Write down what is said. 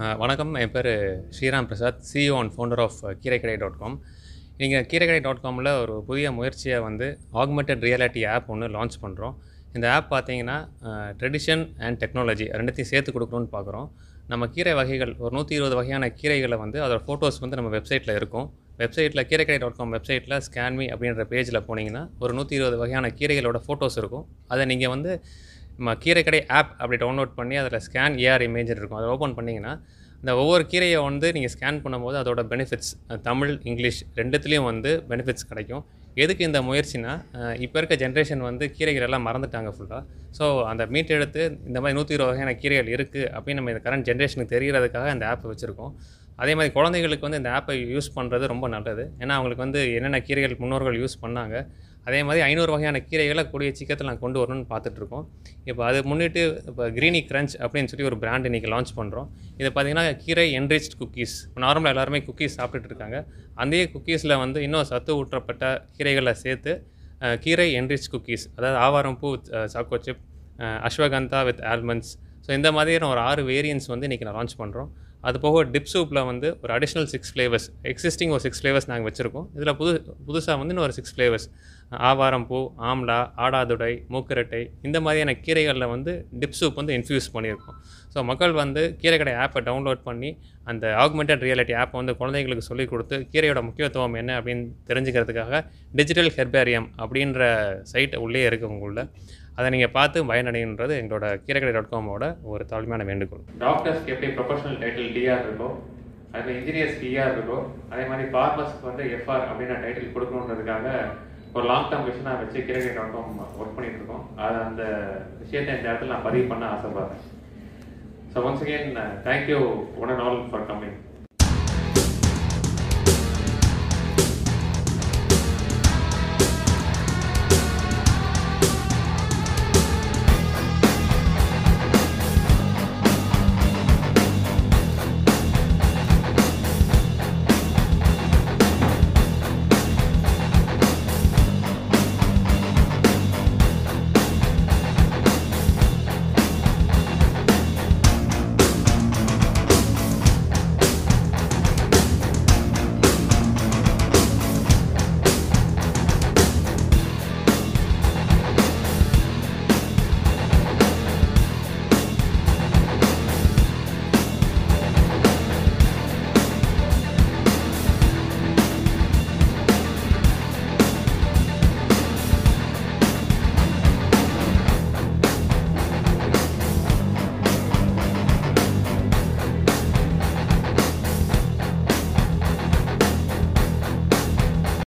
அஹ் வணக்கம் என் பேர் Sriram Prasad CEO and founder of Keeraikadai dot com நீங்கள் கீரைக்கடை டாட் காமில் ஒரு புதிய முயற்சியை வந்து ஆக்மெண்டட் ரியாலிட்டி ஆப் ஒன்று லான்ச் பண்ணுறோம் இந்த ஆப் பார்த்தீங்கன்னா ட்ரெடிஷன் அண்ட் டெக்னாலஜி ரெண்டுத்தையும் சேர்த்து கொடுக்கணும்னு பார்க்குறோம் நம்ம கீரை வகைகள் ஒரு நூற்றி இருபது வகையான கீரைகளை வந்து அதோட ஃபோட்டோஸ் வந்து நம்ம வெப்சைட்டில் இருக்கும் வெப்சைட்டில் கீரைக்கடை டாட் காம் வெப்சைட்டில் ஸ்கேன்மி அப்படின்ற பேஜில் போனீங்கன்னா ஒரு நூற்றி இருபது வகையான கீரைகளோட ஃபோட்டோஸ் இருக்கும் அதை நீங்கள் வந்து நம்ம கீரைக்கடை ஆப் அப்படி டவுன்லோட் பண்ணி அதில் ஸ்கேன் ஏஆர் இமேஜ் இருக்கும் அதை ஓப்பன் பண்ணிங்கன்னா இந்த ஒவ்வொரு கீரையை வந்து நீங்கள் ஸ்கேன் பண்ணும்போது அதோட பெனிஃபிட்ஸ் தமிழ் இங்கிலீஷ் ரெண்டுத்துலேயும் வந்து பெனிஃபிட்ஸ் கிடைக்கும் எதுக்கு இந்த முயற்சினா அஹ் இப்போ இருக்க ஜென்ரேஷன் வந்து கீரைகள் எல்லாம் மறந்துட்டாங்க ஃபுல்லாக ஸோ அந்த மீட் எடுத்து இந்த மாதிரி நூற்றி இருபது வகையான கீரைகள் இருக்குது அப்படின்னு நம்ம இந்த கரண்ட் ஜென்ரேஷனுக்கு தெரியறதுக்காக இந்த ஆப்பை வச்சுருக்கோம் அதே மாதிரி குழந்தைகளுக்கு வந்து இந்த ஆப்பை யூஸ் பண்ணுறது ரொம்ப நல்லது ஏன்னா அவங்களுக்கு வந்து என்னென்ன கீரைகள் முன்னோர்கள் யூஸ் பண்ணாங்க அதே மாதிரி ஐநூறு வகையான கீரைகளை கூடிய சீக்கிரத்தில் நான் கொண்டு வரணும்னு பார்த்துட்ருக்கோம் இப்போ அது முன்னிட்டு இப்போ க்ரீனி கிரன்ச் அப்படின்னு சொல்லி ஒரு பிராண்ட் இன்றைக்கி லான்ச் பண்ணுறோம் இது பார்த்திங்கன்னா கீரை என்ரிச்ட் குக்கீஸ் நார்மலாக எல்லாருமே குக்கீஸ் சாப்பிட்டுட்டு இருக்காங்க அந்த குக்கீஸில் வந்து இன்னும் சத்து ஊற்றப்பட்ட கீரைகளை சேர்த்து அஹ், கீரை என்ரிச் குக்கீஸ் அதாவது ஆவாரம் பூ choco chip ashwagandha with almonds so இந்த மாதிரியான ஒரு ஆறு வேரியன்ஸ் வந்து இன்றைக்கி நான் லான்ச் பண்ணுறோம் அது போக டிப் சூப்பில் வந்து ஒரு அடிஷ்னல் சிக்ஸ் ஃப்ளேவர்ஸ் எக்ஸிஸ்டிங் ஒரு சிக்ஸ் ஃப்ளேவர்ஸ் நாங்கள் வச்சுருக்கோம் இதில் புது புதுசாக வந்து இன்னும் ஒரு சிக்ஸ் ஃப்ளேவர்ஸ் ஆவாரம் பூ ஆம்லா ஆடாதுடை மூக்கரட்டை இந்த மாதிரியான கீரைகளில் வந்து டிப் சூப் வந்து இன்ஃப்யூஸ் பண்ணியிருக்கோம் ஸோ மக்கள் வந்து கீரைக்கடை ஆப்பை டவுன்லோட் பண்ணி அந்த ஆக்மெண்டட் ரியாலிட்டி ஆப்பை வந்து குழந்தைங்களுக்கு சொல்லிக் கொடுத்து கீரையோட முக்கியத்துவம் என்ன அப்படின்னு தெரிஞ்சுக்கிறதுக்காக டிஜிட்டல் ஹெர்பேரியம் அப்படின்ற சைட் உள்ளே இருக்குது உங்களுள்ள அதை நீங்கள் பார்த்து பயனடைன்றது எங்களோட கீரைக்கடை டாட் காமோட ஒரு தாழ்மையான வேண்டுகோள் டாக்டர்ஸ்க்கு எப்படி ப்ரொஃபஷனல் டைட்டில் டிஆர் இருக்கோ அதில் இன்ஜினியர்ஸ்க்கு இஆர் இருக்கோ அதே மாதிரி ஃபார்மர்ஸ்க்கு வந்து எஃப்ஆர் அப்படின்ற டைட்டில் கொடுக்கணுன்றதுக்காக ஒரு லாங் டேர்ம் விஷனாக வச்சு கீரைக்கடை டாட் காம் ஒர்க் பண்ணிட்டு இருக்கோம் அது அந்த விஷயத்தை இந்த இடத்துல நான் பதிவு பண்ண ஆசைப்படுறேன் so once again thank you one and all for coming